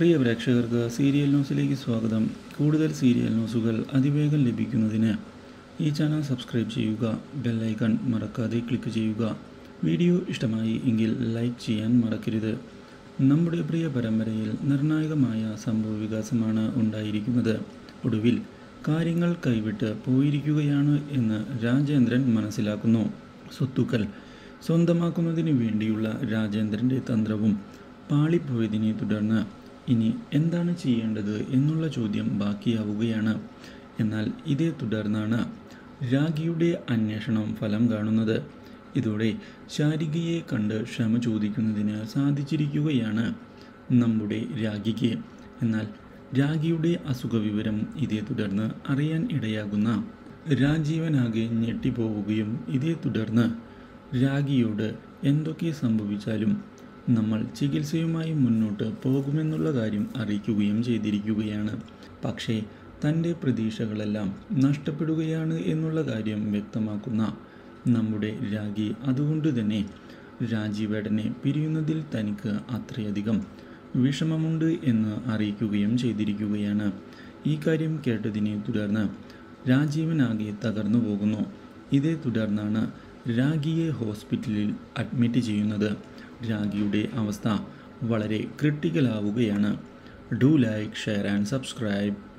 പ്രിയ പ്രേക്ഷകർക്ക് സീരിയൽ ന്യൂസിലേക്ക് സ്വാഗതം കൂടുതൽ സീരിയൽ ന്യൂസുകൾ അതിവേഗം ലഭിക്കുന്നതിന് ഈ ചാനൽ സബ്സ്ക്രൈബ് ചെയ്യുക ബെല്ലൈക്കൺ മറക്കാതെ ക്ലിക്ക് ചെയ്യുക വീഡിയോ ഇഷ്ടമായി എങ്കിൽ ലൈക്ക് ചെയ്യാൻ മറക്കരുത് നമ്മുടെ പ്രിയ പരമ്പരയിൽ നിർണായകമായ സംഭവ വികാസമാണ് ഉണ്ടായിരിക്കുന്നത് ഒടുവിൽ കാര്യങ്ങൾ കൈവിട്ട് പോയിരിക്കുകയാണ് എന്ന് രാജേന്ദ്രൻ മനസ്സിലാക്കുന്നു സ്വത്തുക്കൾ സ്വന്തമാക്കുന്നതിന് വേണ്ടിയുള്ള രാജേന്ദ്രൻ്റെ തന്ത്രവും പാളിപ്പോയതിനെ തുടർന്ന് ഇനി എന്താണ് ചെയ്യേണ്ടത് എന്നുള്ള ചോദ്യം ബാക്കിയാവുകയാണ് എന്നാൽ ഇതേ തുടർന്നാണ് രാഗിയുടെ അന്വേഷണം ഫലം കാണുന്നത് ഇതോടെ ശാരികയെ കണ്ട് ക്ഷമ ചോദിക്കുന്നതിന് സാധിച്ചിരിക്കുകയാണ് നമ്മുടെ രാഗിക്ക് എന്നാൽ രാഗിയുടെ അസുഖവിവരം ഇതേ തുടർന്ന് അറിയാൻ ഇടയാകുന്ന രാജീവനാകെ ഞെട്ടിപ്പോവുകയും ഇതേ തുടർന്ന് രാഗിയോട് എന്തൊക്കെ സംഭവിച്ചാലും നമ്മൾ ചികിത്സയുമായി മുന്നോട്ട് പോകുമെന്നുള്ള കാര്യം അറിയിക്കുകയും ചെയ്തിരിക്കുകയാണ് പക്ഷേ തൻ്റെ പ്രതീക്ഷകളെല്ലാം നഷ്ടപ്പെടുകയാണ് എന്നുള്ള കാര്യം വ്യക്തമാക്കുന്ന നമ്മുടെ രാഗി അതുകൊണ്ട് തന്നെ രാജീവേടനെ പിരിയുന്നതിൽ തനിക്ക് അത്രയധികം വിഷമമുണ്ട് എന്ന് അറിയിക്കുകയും ചെയ്തിരിക്കുകയാണ് ഈ കാര്യം കേട്ടതിനെ തുടർന്ന് രാജീവനാകെ തകർന്നു പോകുന്നു ഇതേ തുടർന്നാണ് രാഗിയെ ഹോസ്പിറ്റലിൽ അഡ്മിറ്റ് ചെയ്യുന്നത് രാഗിയുടെ അവസ്ഥ വളരെ ക്രിട്ടിക്കലാവുകയാണ് do like share and subscribe